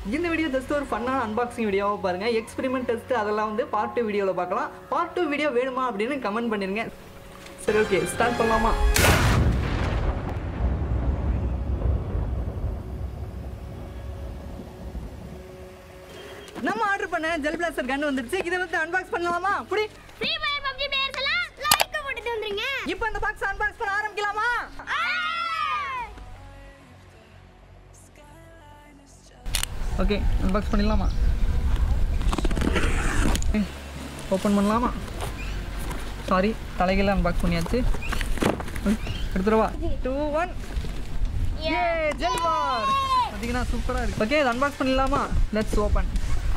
இந்த video just ஒரு ஃபன்னான unboxing வீடியோவை பாருங்க எக்ஸ்பெரிமெண்ட் டெஸ்ட் அதெல்லாம் வந்து பார்ட் டூ வீடியோவில் பார்க்கலாம் பார்ட் டூ வீடியோ வேணுமா அப்படின்னு கமெண்ட் பண்ணிருங்க சரி ஓகே ஸ்டார்ட் பண்ணலாமா நம்ம ஆர்டர் பண்ண ஜெல் பிளாஸ்டர் கன் வந்துருச்சு இதை வந்து அன்பாக்ஸ் பண்ணலாமா அப்படி ஃப்ரீ ஃபயர் பப்ஜி பிளேயர்ஸ் எல்லாம் லைக் போட்டுட்டு வந்துருங்க இப்போ இந்த பாக்ஸ் அன்பாக்ஸ் பண்ண ஆரம்பிக்கலாமா ஓகே அன்பாக்ஸ் பண்ணிடலாமா ஓப்பன் பண்ணலாமா சாரி தலைகளை அன்பாக்ஸ் பண்ணியாச்சு எடுத்துருவா டூ ஒன் ஏ ஜெல்வார் பார்த்தீங்கன்னா சூப்பராக இருக்கு ஓகே இது அன்பாக்ஸ் பண்ணிடலாமா லெட்ஸ் ஓப்பன்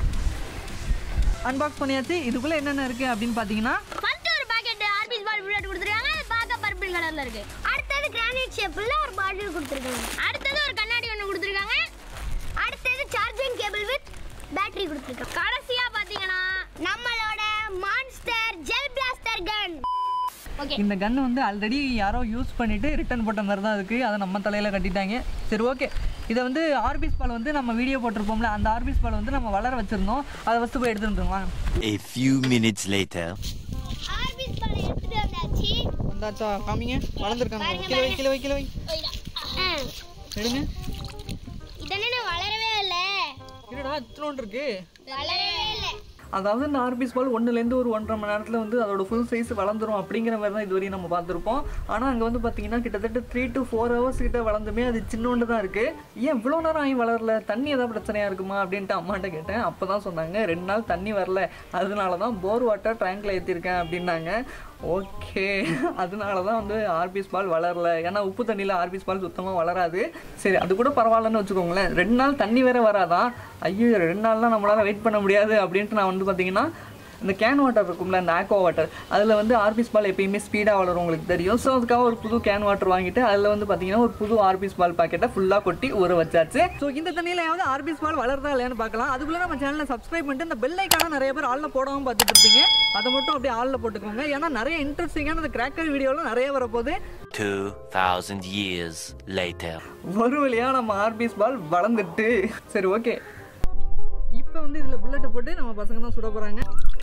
அன்பாக்ஸ் பண்ணியாச்சு இதுக்குள்ளே என்னென்ன இருக்குது அப்படின்னு பார்த்தீங்கன்னா ஃபர்ஸ்ட் ஒரு பாக்கெட் ஆர்பிஸ் பால் புல்லட் கொடுத்துருக்காங்க அது பார்க்க பர்பிள் கலர்ல இருக்கு அடுத்தது கிரானைட் ஷேப்ல ஒரு பாட்டில் கொடுத்துருக்காங்க அடுத்தது ஒரு கண்ணாடி ஒன்று கொடுத்துருக்காங்க அடுத்தது சார்ஜிங் கேபிள் வித் பேட்டரி கொடுத்துருக்காங்க கடைசியா பாத்தீங்கன்னா நம்மளோட monster gel blaster gun okay இந்த கன் வந்து ஆல்ரெடி யாரோ யூஸ் பண்ணிட்டு ரிட்டர்ன் போட்ட மாதிரி தான் இருக்குது அதை நம்ம தலையில் கட்டிட்டாங்க சரி ஓகே இதை வந்து ஆர்பிஸ் பால் வந்து நம்ம வீடியோ போட்டிருப்போம்ல அந்த ஆர்பிஸ் பால் வந்து நம்ம வளர வச்சுருந்தோம் அதை ஃபஸ்ட்டு போய் எடுத்துட்டு வாங்க A few minutes later. ஆர்பிஸ் பால் எடுத்துட்டு வந்தாச்சு வந்தாச்சா காமிங்க வளர்ந்துருக்காங்க கிலோ வை கிலோ வை கிலோ வை ஆ, எடுங்க இது என்ன வளரவே இல்ல என்னடா இத்தனோண்டு இருக்கு வளரவே இல்ல அதாவது இந்த ஆர்பிஸ் பால் ஒன்றுலேருந்து ஒரு ஒன்றரை மணி நேரத்தில் வந்து அதோட ஃபுல் சைஸ் வளர்ந்துரும் அப்படிங்கிற மாதிரி தான் இதுவரையும் நம்ம பார்த்துருப்போம் ஆனால் அங்கே வந்து பார்த்தீங்கன்னா கிட்டத்தட்ட த்ரீ டு ஃபோர் ஹவர்ஸ் கிட்ட வளர்ந்துமே அது சின்னோண்டு தான் இருக்குது ஏன் இவ்வளோ நேரம் ஆகி வளரல தண்ணி ஏதாவது பிரச்சனையாக இருக்குமா அப்படின்ட்டு அம்மாட்ட கேட்டேன் அப்போ தான் சொன்னாங்க ரெண்டு நாள் தண்ணி வரல அதனால தான் போர் வாட்டர் டேங்க்கில் ஏற்றிருக்கேன் அப்படின்னாங்க ஓகே அதனால தான் வந்து ஆர்பிஸ் பால் வளரல ஏன்னா உப்பு தண்ணியில் ஆர்பிஸ் பால் சுத்தமாக வளராது சரி அது கூட பரவாயில்லன்னு வச்சுக்கோங்களேன் ரெண்டு நாள் தண்ணி வேற வராதான் ஐயோ ரெண்டு நாள்லாம் நம்மளால் வெயிட் பண்ண முடியாது அப்படின்ட்டு நான் வந்து பார்த்தீங்கன்னா இந்த கேன் வாட்டர் இருக்கும்ல இந்த ஆக்வா வாட்டர் அதில் வந்து ஆர்பிஸ் பால் எப்பயுமே ஸ்பீடாக வளரும் உங்களுக்கு தெரியும் ஸோ அதுக்காக ஒரு புது கேன் வாட்டர் வாங்கிட்டு அதில் வந்து பார்த்தீங்கன்னா ஒரு புது ஆர்பிஸ் பால் பாக்கெட்டை ஃபுல்லாக கொட்டி ஊற வச்சாச்சு ஸோ இந்த தண்ணியிலாவது ஆர்பிஸ் பால் வளருதா இல்லையான்னு பார்க்கலாம் அதுக்குள்ளே நம்ம சேனலை சப்ஸ்கிரைப் பண்ணிட்டு இந்த பெல் ஐக்கான நிறைய பேர் ஆளில் போடாமல் பார்த்துட்டு இருப்பீங்க அதை மட்டும் அப்படியே ஆளில் போட்டுக்கோங்க ஏன்னா நிறைய இன்ட்ரெஸ்டிங்கான இந்த கிராக்கர் வீடியோலாம் நிறைய வரப்போகுது 2000 years later. ஒரு வழியா நம்ம ஆர்பிஸ் பால் வளர்ந்துட்டு சரி ஓகே இப்போ வந்து இதில் புல்லட்டை போட்டு நம்ம பசங்க தான் சுட போகிறாங்க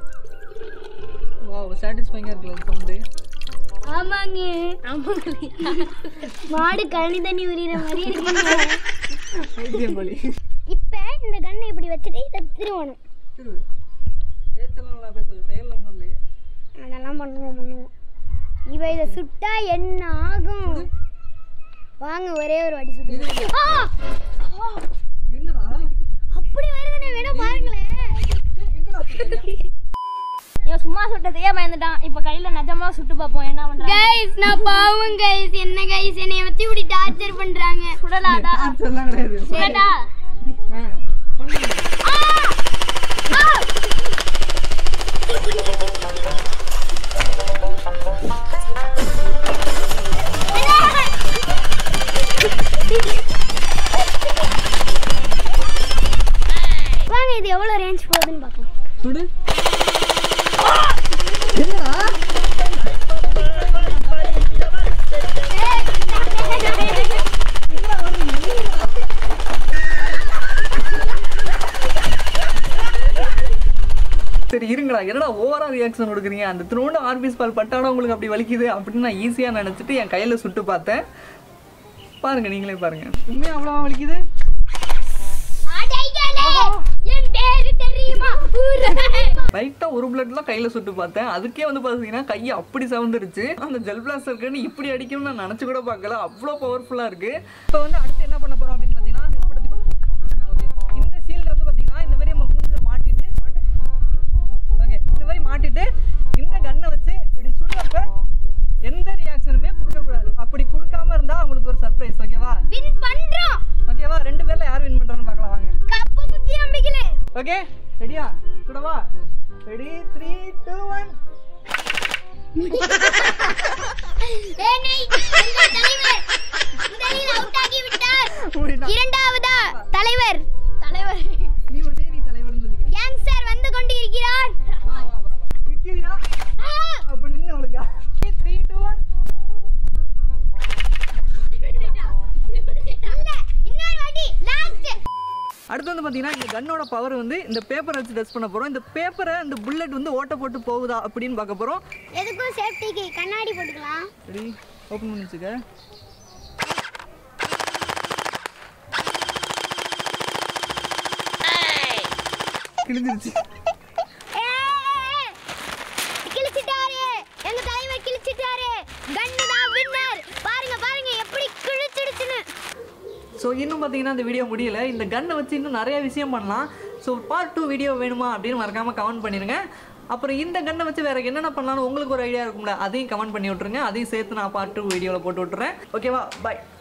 வா சாட்டிஸ்ஃபைங்காக இருக்குல்ல சவுண்டு ஆமாங்க ஆமாங்க மாடு கழனி தண்ணி உரியிற மாதிரி இருக்குங்க வைத்தியம் பலி இப்போ இந்த கண்ணை இப்படி வச்சுட்டு இதை திருவணும் திரு பேச்செல்லாம் நல்லா பேசுது செயலில் ஒன்றும் இல்லையே அதெல்லாம் பண்ணுவோம் பண்ணுவோம் இவ இதை சுட்டா என்ன ஆகும் வாங்க ஒரே ஒரு வாட்டி சுட்டு ஆ! ஆ! என்னடா அப்படி வருதுன்னு வேணா பாருங்களேன் இவன் சும்மா சுட்டதையே பயந்துட்டான் இப்ப கையில நிஜமா சுட்டு பார்ப்போம் என்ன பண்றான் கைஸ் நான் பாவம் கைஸ் என்ன கைஸ் என்னைய வச்சு இப்படி டார்ச்சர் பண்றாங்க சுடலாடா அதெல்லாம் கிடையாது சுடடா ஆ, பண்ணுங்க. வாங்க இது எவ்வளவு ரேஞ்ச் போகுதுன்னு பார்ப்போம் சுடு என்னடா சரி இருங்கடா என்னடா ஓவரா ரியாக்ஷன் கொடுக்குறீங்க அந்த திருவண்ண ஆர்பிஸ் பால் பட்டாடா உங்களுக்கு அப்படி வலிக்குது அப்படின்னு நான் ஈஸியாக நினச்சிட்டு என் கையில் சுட்டு பார்த்தேன் பாருங்க நீங்களே பாருங்க உண்மையாக அவ்வளோவா வலிக்குது என் பேரு தெரியுமா லைட்டாக ஒரு பிளட்லாம் கையில் சுட்டு பார்த்தேன் அதுக்கே வந்து பார்த்தீங்கன்னா கை அப்படி சவந்துருச்சு அந்த ஜெல் பிளாஸ்டருக்குன்னு இப்படி அடிக்கும்னு நான் நினச்சி கூட பார்க்கல அவ்வளோ பவர்ஃபுல்லாக இருக்குது இப்போ வந்து அடுத்து என்ன பண்ண போகிறோம் அப்படின்னு பார்த்தீங்கன்னா இது படத்துக்கு- ஆ, okay. இந்த ஷீல்டு வந்து பார்த்தீங்கன்னா இந்த மாதிரி நம்ம மூஞ்சில் மாட்டிட்டு மாட்டு ஓகே இந்த மாதிரி மாட்டிட்டு இந்த கன்னை வச்சு இப்படி சுடுறப்ப எந்த ரியாக்ஷனுமே கொடுக்கக்கூடாது அப்படி கொடுக்காம இருந்தால் அவங்களுக்கு ஒரு சர்ப்ரைஸ் ஓகேவா வின் பண்றோம் ஓகேவா ரெண்டு பேர்ல யார் வின் பண்ணுறான்னு பார்க்கலாம் வாங்க கப்பு குத்தி நம்பிக்கல ஓகே ரெடியா சுடவா ரெடி த்ரீ டூ ஒன் என்னை எங்கள் தலைவர் முதலில் அவுட் ஆகி விட்டார் இரண்டாவதா தலைவர் தலைவர் நீ ஒரே நீ தலைவர்னு சொல்லிக்க கேங்ஸ்டர் வந்து கொண்டிருக்கிறார் வா, வா, வா, வா. நிக்கிறியா அப்ப நின்னு ஒழுங்கா த்ரீ டூ ஒன் இல்ல இன்னொரு வாட்டி லாஸ்ட் அடுத்து வந்து பார்த்தீங்கன்னா இந்த கன்னோட பவர் வந்து இந்த பேப்பரை வச்சு டெஸ்ட் பண்ண போகிறோம் இந்த பேப்பரை இந்த புல்லட் வந்து ஓட்ட போட்டு போகுதா அப்படின்னு பார்க்க போகிறோம் எதுக்கும் சேஃப்டிக்கு கண்ணாடி போட்டுக்கலாம் சரி ஓப்பன் பண்ணி வச்சுக்க கிழிஞ்சிருச்சு ஏய்! கிழிச்சிட்டாரு எங்க தலைவர் கிழிச்சிட்டாரு கன்னு தான் வின்னர் பாருங்க பாருங்க எப்படி கிழிச்சிடுச்சுன்னு ஸோ இன்னும் பார்த்தீங்கன்னா இந்த வீடியோ முடியல இந்த கன்னை வச்சு இன்னும் நிறைய விஷயம் பண்ணலாம் ஸோ பார்ட் டூ வீடியோ வேணுமா அப்படின்னு மறக்காமல் கமெண்ட் பண்ணிடுங்க அப்புறம் இந்த கன்னை வச்சு வேறு என்னென்ன பண்ணலாம்னு உங்களுக்கு ஒரு ஐடியா இருக்கும்ல அதையும் கமெண்ட் பண்ணி விட்ருங்க அதையும் சேர்த்து நான் பார்ட் டூ வீடியோவில் போட்டு விட்டுறேன் ஓகேவா பாய்